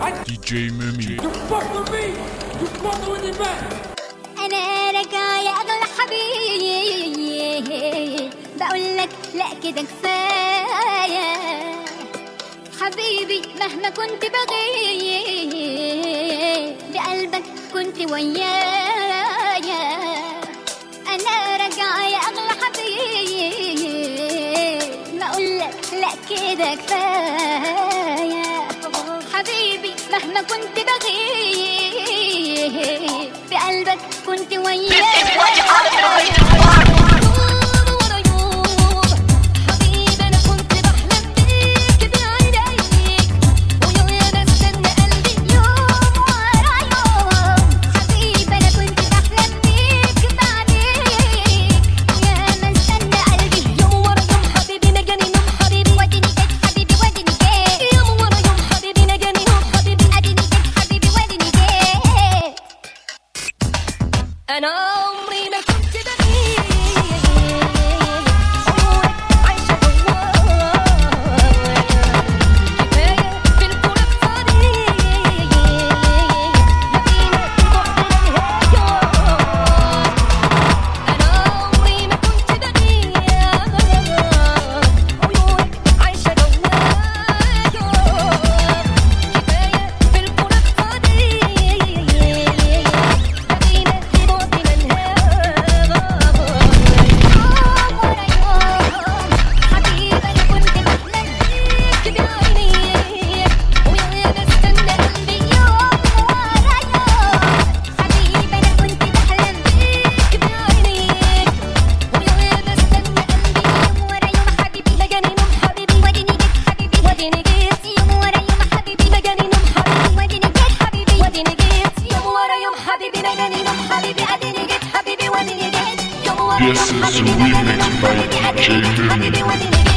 DJ Mimi. You fuck with me, you fuck with me back. انا راجعه يا اغلى حبيب بقول لك لا كده كفايه حبيبي مهما كنت بغيب بقلبك كنت ويايا انا راجعه يا اغلى حبيب بقول لك لا كده كفايه حبيبي مهما كنت بغيب بقلبك كنت ويايا حبيبي انا كنت بحلم بيك بعينيك ويوم بستنى قلبي يوم ورا يوم حبيبي انا كنت بحلم بيك بعينيك ويوم استنى قلبي يوم ورا يوم حبيبي نجاني نوم حبيبي وديني جيت حبيبي وديني جيت يوم ورا يوم حبيبي نجاني نوم حبيبي اديني جيت حبيبي وديني جيت انا عمري ما كنت بغيب عمرك عايشه جوايا كفايه في الكون طريق مدينه انا عمري ما كنت بغيب عيونك عايشه جوايا كفايه في الكون طريق مدينه بعد حبيبي مجاني نوم حبيبي اديني جيت حبيبي وديني جيت يوم ورا يوم This is a حبيبي remix by DJ Mimi. حبيبي وديني جيت